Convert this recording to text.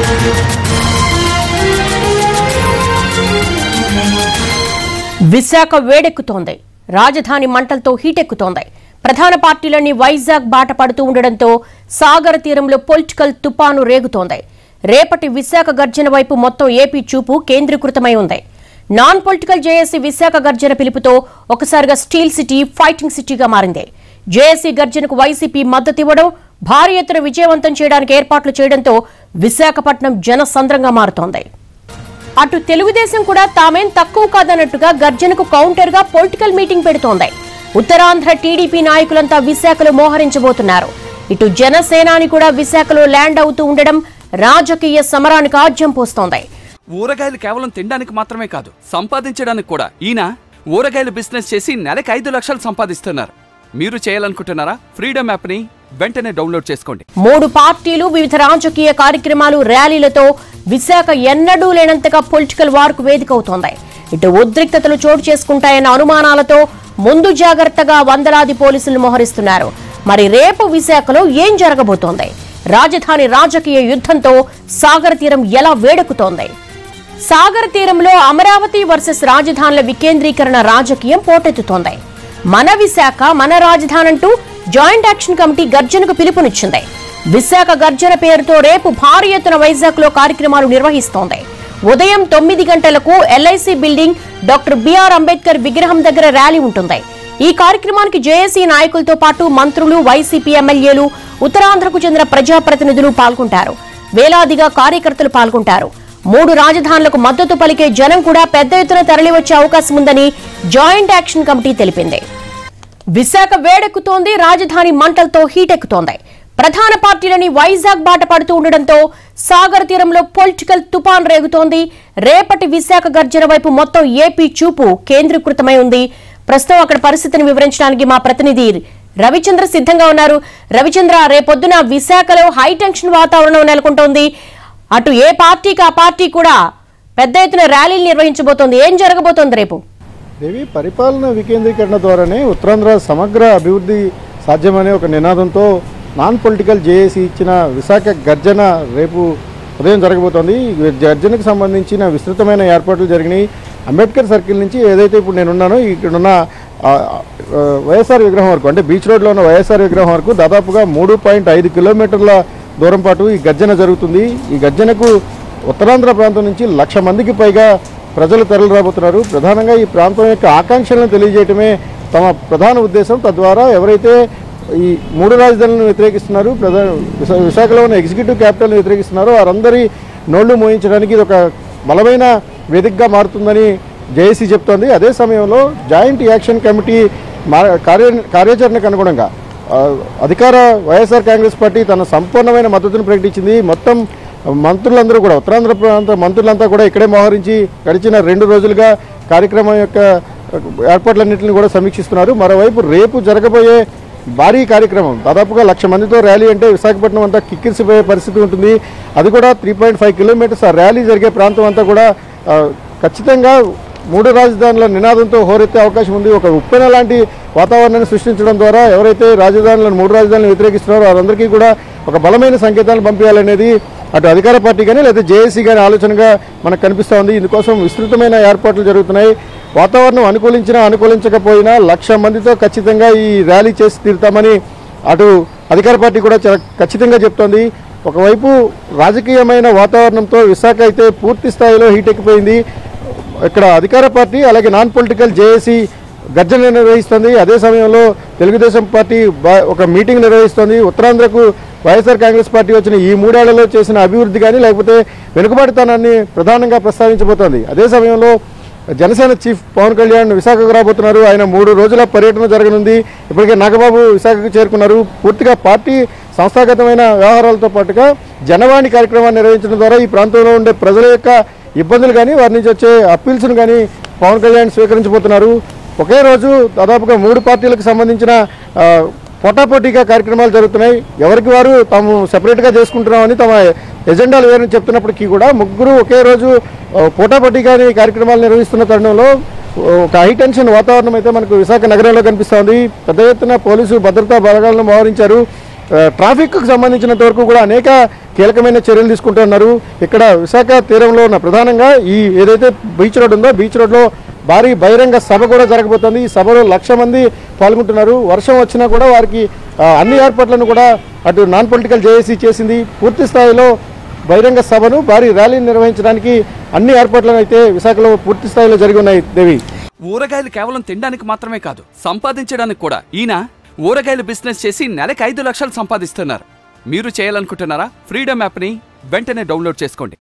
విశాఖ వేడెక్కుతోంది రాజధాని మంటలతో హీటెక్కుతోంది ప్రధాన పార్టీలన్నీ వైజాగ్ బాట పడుతూ ఉండడంతో సాగర్ తీరంలో పొలిటికల్ తుపాను రేగుతోంది రేపటి విశాఖ గర్జన వైపు మొత్తం ఏపీ చూపు కేంద్రీకృతమై ఉంది నాన్ పొలిటికల్ జేఏసీ విశాఖ గర్జన పిలుపుతో ఒకసారిగా స్టీల్ సిటీ ఫైటింగ్ సిటీగా మారింది జేఏసీ గర్జనకు వైసీపీ మద్దతివ్వడం భారీ ఎత్తున విజయవంతం చేయడానికి ఏర్పాట్లు చేయడంతో విశాఖపట్నం జనసంద్రంగా మారుతోంది అటు తెలుగుదేశం కూడా తామేం తక్కువ కాదన్నట్టుగా గర్జనకు కౌంటర్ గా పొలిటికల్ మీటింగ్ పెడుతోంది ఉత్తరాంధ్ర టీడీపీ నాయకులంతా విశాఖలో మోహరించబోతున్నారు ఇటు జనసేనాని కూడా విశాఖలో ల్యాండ్ అవుతూ ఉండడం రాజకీయ సమరానికి ఆజ్యం పోస్తోంది ఊరగాయలు కేవలం తినడానికి మాత్రమే కాదు సంపాదించడానికి కూడా ఈయన ఊరగాయలు బిజినెస్ చేసి నెలకి ఐదు లక్షలు సంపాదిస్తున్నారు మీరు చేయాలనుకుంటున్నారా ఫ్రీడమ్ యాప్ని వెంటనే డౌన్లోడ్ చేసుకోండి మూడు పార్టీలు వివిధ రాజకీయ కార్యక్రమాలు ర్యాలీలతో విశాఖ ఎన్నడూ లేనంతగా పొలిటికల్ వార్కు వేదిక అవుతోంది ఇటు ఉద్రిక్తతలు చోటు చేసుకుంటాయన్న అనుమానాలతో ముందు జాగ్రత్తగా వందలాది పోలీసులు మోహరిస్తున్నారు మరి రేపు విశాఖలో ఏం జరగబోతోంది రాజధాని రాజకీయ యుద్ధంతో సాగర్ తీరం ఎలా వేడెక్కుతోంది సాగర్ తీరంలో అమరావతి వర్సెస్ రాజధానుల వికేంద్రీకరణ రాజకీయం పోటెత్తుతోంది మన విశాఖ మన రాజధానంటూ జాయింట్ యాక్షన్ కమిటీ గర్జనకు పిలుపునిచ్చింది విశాఖ గర్జన పేరుతో రేపు భారీ ఎత్తున వైజాగ్ లో కార్యక్రమాలు నిర్వహిస్తోంది ఉదయం తొమ్మిది గంటలకు LIC building doctor BR Ambedkar విగ్రహం దగ్గర ర్యాలీ ఉంటుంది ఈ కార్యక్రమానికి జేఏసీ నాయకులతో పాటు మంత్రులు వైసీపీ ఎమ్మెల్యేలు ఉత్తరాంధ్రకు చెందిన ప్రజాప్రతినిధులు పాల్గొంటారు వేలాదిగా కార్యకర్తలు పాల్గొంటారు మూడు రాజధానులకు మద్దతు పలికే జనం కూడా పెద్ద ఎత్తున తరలివచ్చే అవకాశం ఉందని జాయింట్ యాక్షన్ కమిటీ తెలిపింది విశాఖ వేడెక్కుతోంది రాజధాని మంటలతో హీటెక్కుతోంది ప్రధాన పార్టీలని వైజాగ్ బాట పడుతూ ఉండడంతో సాగర్ తీరంలో పొలిటికల్ తుపాన్ రేగుతోంది రేపటి విశాఖ గర్జన వైపు మొత్తం ఏపీ చూపు కేంద్రీకృతమై ఉంది ప్రస్తుతం అక్కడ పరిస్థితిని వివరించడానికి మా ప్రతినిధి రవిచంద్ర సిద్ధంగా ఉన్నారు రవిచంద్ర రేపొద్దున విశాఖలో హై టెన్షన్ వాతావరణం నెలకొంటోంది అటు ఏ పార్టీకి ఆ పార్టీ కూడా పెద్ద ఎత్తున ర్యాలీలు నిర్వహించబోతోంది ఏం జరగబోతోంది రేపు దేవి పరిపాలన వికేంద్రీకరణ ద్వారానే ఉత్తరాంధ్ర సమగ్ర అభివృద్ధి సాధ్యమనే ఒక నినాదంతో నాన్ పొలిటికల్ జేఏసీ ఇచ్చిన విశాఖ గర్జన రేపు ఉదయం జరగబోతోంది ఈ గర్జనకు సంబంధించిన విస్తృతమైన ఏర్పాట్లు జరిగినాయి అంబేద్కర్ సర్కిల్ నుంచి ఏదైతే ఇప్పుడు నేనున్నానో ఇక్కడున్న ఆ, ఆ, వైఎస్ఆర్ విగ్రహం వరకు అంటే బీచ్ రోడ్లో ఉన్న వైఎస్ఆర్ విగ్రహం వరకు దాదాపుగా మూడు పాయింట్ ఐదు కిలోమీటర్ల దూరం పాటు ఈ గర్జన జరుగుతుంది ఈ గర్జనకు ఉత్తరాంధ్ర ప్రాంతం నుంచి లక్ష మందికి పైగా ప్రజలు తరలి రాబోతున్నారు ప్రధానంగా ఈ ప్రాంతం యొక్క ఆకాంక్షలను తెలియజేయటమే తమ ప్రధాన ఉద్దేశం తద్వారా ఎవరైతే ఈ మూడు రాజధానులను వ్యతిరేకిస్తున్నారు ప్రధా విశా- విశాఖలో ఉన్న ఎగ్జిక్యూటివ్ క్యాపిటల్ని వ్యతిరేకిస్తున్నారో వారందరి నోళ్లు మోయించడానికి ఇది ఒక బలమైన వేదికగా మారుతుందని జేఏసీ చెప్తోంది అదే సమయంలో జాయింట్ యాక్షన్ కమిటీ మా- కార్య కార్యాచరణకు అనుగుణంగా ఆ, అధికార వైఎస్ఆర్ కాంగ్రెస్ పార్టీ తన సంపూర్ణమైన మద్దతును ప్రకటించింది మొత్తం మంత్రులందరూ కూడా ఉత్తరాంధ్ర ప్రాంత మంత్రులంతా కూడా ఇక్కడే మోహరించి గడిచిన రెండు రోజులుగా కార్యక్రమం యొక్క ఏర్పాట్లన్నింటిని కూడా సమీక్షిస్తున్నారు మరోవైపు రేపు జరగబోయే భారీ కార్యక్రమం దాదాపుగా లక్ష మందితో ర్యాలీ అంటే విశాఖపట్నం అంతా కిక్కిరిసిపోయే పరిస్థితి ఉంటుంది అది కూడా త్రీ పాయింట్ ఫైవ్ కిలోమీటర్స్ ఆ ర్యాలీ జరిగే ప్రాంతం అంతా కూడా ఆ, ఖచ్చితంగా మూడు రాజధానుల నినాదంతో హోరెత్తే అవకాశం ఉంది ఒక ఉప్పెన లాంటి వాతావరణాన్ని సృష్టించడం ద్వారా ఎవరైతే రాజధానులను మూడు రాజధానులను వ్యతిరేకిస్తున్నారో వారందరికీ కూడా ఒక బలమైన సంకేతాలను పంపించాలనేది అటు అధికార పార్టీ కానీ లేదా జేఏసీ కానీ ఆలోచనగా మనకు కనిపిస్తూ ఉంది ఇందుకోసం విస్తృతమైన ఏర్పాట్లు జరుగుతున్నాయి వాతావరణం అనుకూలించినా అనుకూలించకపోయినా లక్ష మందితో ఖచ్చితంగా ఈ ర్యాలీ చేసి తీరుతామని అటు అధికార పార్టీ కూడా చాలా ఖచ్చితంగా చెప్తోంది ఒకవైపు రాజకీయమైన వాతావరణంతో విశాఖ అయితే పూర్తి స్థాయిలో హీట్ ఎక్కిపోయింది ఇక్కడ అధికార పార్టీ అలాగే నాన్ పొలిటికల్ జేఏసీ గర్జన నిర్వహిస్తుంది అదే సమయంలో తెలుగుదేశం పార్టీ బా- ఒక మీటింగ్ నిర్వహిస్తుంది ఉత్తరాంధ్రకు వైఎస్ఆర్ కాంగ్రెస్ పార్టీ వచ్చిన ఈ మూడేళ్లలో చేసిన అభివృద్ధి కానీ లేకపోతే వెనుకబాటుతనాన్ని ప్రధానంగా ప్రస్తావించబోతోంది అదే సమయంలో జనసేన చీఫ్ పవన్ కళ్యాణ్ విశాఖకు రాబోతున్నారు ఆయన మూడు రోజుల పర్యటన జరగనుంది ఇప్పటికే నాగబాబు విశాఖకు చేరుకున్నారు పూర్తిగా పార్టీ సంస్థాగతమైన వ్యవహారాలతో పాటుగా జనవాణి కార్యక్రమాన్ని నిర్వహించడం ద్వారా ఈ ప్రాంతంలో ఉండే ప్రజల యొక్క ఇబ్బందులు కానీ వారి నుంచి వచ్చే అప్పీల్స్ను కానీ పవన్ కళ్యాణ్ స్వీకరించబోతున్నారు ఒకే రోజు దాదాపుగా మూడు పార్టీలకు సంబంధించిన ఆ, పోటాపోటీగా కార్యక్రమాలు జరుగుతున్నాయి ఎవరికి వారు తాము సెపరేట్గా చేసుకుంటున్నామని తమ ఎజెండాలు వేరని చెప్తున్నప్పటికీ కూడా ముగ్గురు ఒకే రోజు ఆ, పోటాపోటీగా ఈ కార్యక్రమాలు నిర్వహిస్తున్న తరుణంలో ఒక హై టెన్షన్ వాతావరణం అయితే మనకు విశాఖ నగరంలో కనిపిస్తోంది పెద్ద ఎత్తున పోలీసు భద్రతా బలగాలను మోహరించారు ఆ, ట్రాఫిక్కు సంబంధించినంత వరకు కూడా అనేక కీలకమైన చర్యలు తీసుకుంటున్నారు ఇక్కడ విశాఖ తీరంలో ఉన్న ప్రధానంగా ఈ ఏదైతే బీచ్ రోడ్ ఉందో బీచ్ రోడ్లో భారీ బహిరంగ సభ కూడా జరగబోతోంది ఈ సభలో లక్ష మంది పాల్గొంటున్నారు వర్షం వచ్చినా కూడా వారికి ఆ, అన్ని ఏర్పాట్లను కూడా అటు నాన్ పొలిటికల్ జేఏసీ చేసింది పూర్తి స్థాయిలో బహిరంగ సభను భారీ ర్యాలీని నిర్వహించడానికి అన్ని ఏర్పాట్లను అయితే విశాఖలో పూర్తి స్థాయిలో జరిగి ఉన్నాయి దేవి ఊరగాయలు కేవలం తినడానికి మాత్రమే కాదు సంపాదించడానికి కూడా ఈయన ఊరగాయలు బిజినెస్ చేసి నెలకు ఐదు లక్షలు సంపాదిస్తున్నారు మీరు చేయాలనుకుంటున్నారా ఫ్రీడమ్ యాప్ని వెంటనే డౌన్లోడ్ చేసుకోండి